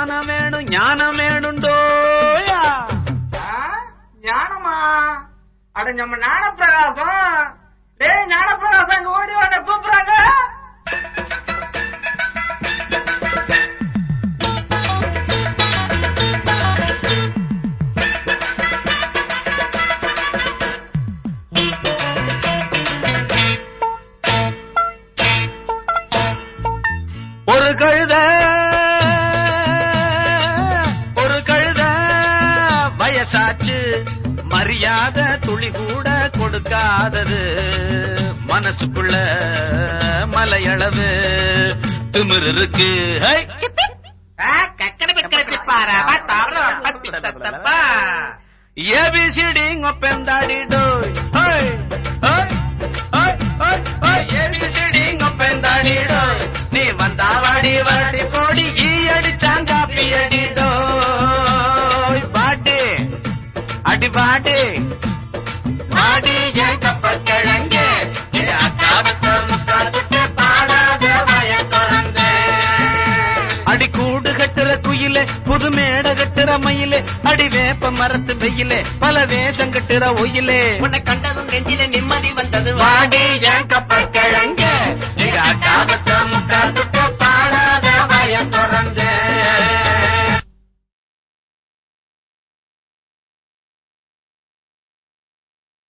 ஞானம் வேணும் ஞானம் வேணுண்டோயா ஆ? ஞானமா அட நம்ம ஞானப்பிரகாசம் டேய் ஞானப்பிரகாசம் அங்க ஓடி வாங்க கூப்பிடுறாங்க ஒரு கழுத ஒரு கழுத வயசாச்சு மரியாதை துளி கூட கொடுக்காதது மனசுக்குள்ள மலையளவு திமிரு இருக்கு ஹை! ஏபிசிடி ஒப்பெந்தாடி டோய் hi! Hi! Hi! Hi! Hi! A B C D ஒப்பெந்தாடி டோய் நீ வந்தா வாடி வாடி போடி ஈ அடிச்சாங்காப்பி அடி டோய் பாட்டு அடி பாட்டு பாடி என் கப்பல் கிழங்கு இது அக்காவுக்கு முக்காத்துக்கு பாடாத வய திறந்து அடி கூடு கட்டுற குயிலே புது மேட கட்டுற மயிலே அடி வேப்ப மரத்து வெயிலே பல வேஷம் கட்டுற ஒயிலே உன்னை கண்டதும் நெஞ்சில நிம்மதி வந்தது வாடி என் கப்பல் கிழங்கு எங்க அக்காவுக்கு முக்காத்து